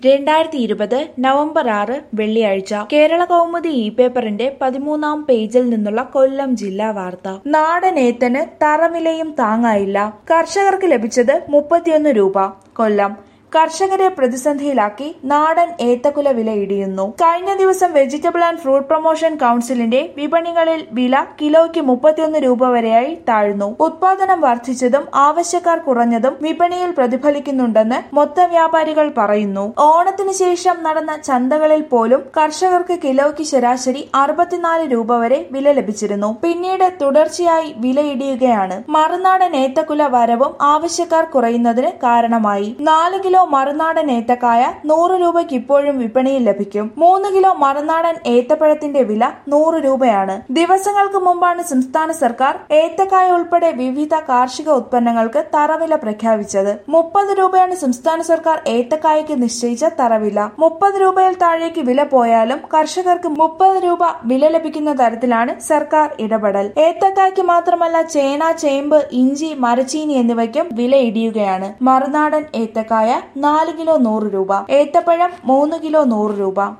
രണ്ടായിരത്തി ഇരുപത് നവംബർ ആറ് വെള്ളിയാഴ്ച കേരള കൗമുദി ഇ പേപ്പറിന്റെ പതിമൂന്നാം പേജിൽ നിന്നുള്ള കൊല്ലം ജില്ലാ വാർത്ത നാടൻ ഏത്തന് തറവിലയും താങ്ങായില്ല കർഷകർക്ക് ലഭിച്ചത് മുപ്പത്തിയൊന്ന് രൂപ കൊല്ലം കർഷകരെ പ്രതിസന്ധിയിലാക്കി നാടൻ ഏത്തക്കുല വില ഇടിയുന്നു കഴിഞ്ഞ ദിവസം വെജിറ്റബിൾ ആൻഡ് ഫ്രൂട്ട് പ്രൊമോഷൻ കൌൺസിലിന്റെ വിപണികളിൽ വില കിലോയ്ക്ക് മുപ്പത്തിയൊന്ന് രൂപ വരെയായി താഴ്ന്നു ഉത്പാദനം വർദ്ധിച്ചതും ആവശ്യക്കാർ കുറഞ്ഞതും വിപണിയിൽ പ്രതിഫലിക്കുന്നുണ്ടെന്ന് മൊത്ത വ്യാപാരികൾ പറയുന്നു ഓണത്തിന് ശേഷം നടന്ന ചന്തകളിൽ പോലും കർഷകർക്ക് കിലോയ്ക്ക് ശരാശരി അറുപത്തിനാല് രൂപ വരെ വില ലഭിച്ചിരുന്നു പിന്നീട് തുടർച്ചയായി വില ഇടിയുകയാണ് മറുനാടൻ ഏത്തക്കുല വരവും ആവശ്യക്കാർ കുറയുന്നതിന് കാരണമായി നാല് കിലോ മറുനാടൻ ഏത്തക്കായ നൂറ് രൂപയ്ക്ക് ഇപ്പോഴും വിപണിയിൽ ലഭിക്കും മൂന്ന് കിലോ മറുനാടൻ ഏത്തപ്പഴത്തിന്റെ വില നൂറ് രൂപയാണ് ദിവസങ്ങൾക്ക് മുമ്പാണ് സംസ്ഥാന സർക്കാർ ഏത്തക്കായ ഉൾപ്പെടെ വിവിധ കാർഷിക ഉത്പന്നങ്ങൾക്ക് തറവില പ്രഖ്യാപിച്ചത് മുപ്പത് രൂപയാണ് സംസ്ഥാന സർക്കാർ ഏത്തക്കായക്ക് നിശ്ചയിച്ച തറവില മുപ്പത് രൂപയിൽ താഴേക്ക് വില പോയാലും കർഷകർക്ക് മുപ്പത് രൂപ വില ലഭിക്കുന്ന തരത്തിലാണ് സർക്കാർ ഇടപെടൽ ഏത്തക്കായ്ക്ക് മാത്രമല്ല ചേന ചേമ്പ് ഇഞ്ചി മരച്ചീനി എന്നിവയ്ക്കും വില ഇടിയുകയാണ് മറുനാടൻ ഏത്തക്കായ നാല് കിലോ നൂറ് രൂപ ഏത്തപ്പഴം മൂന്ന് കിലോ നൂറ് രൂപ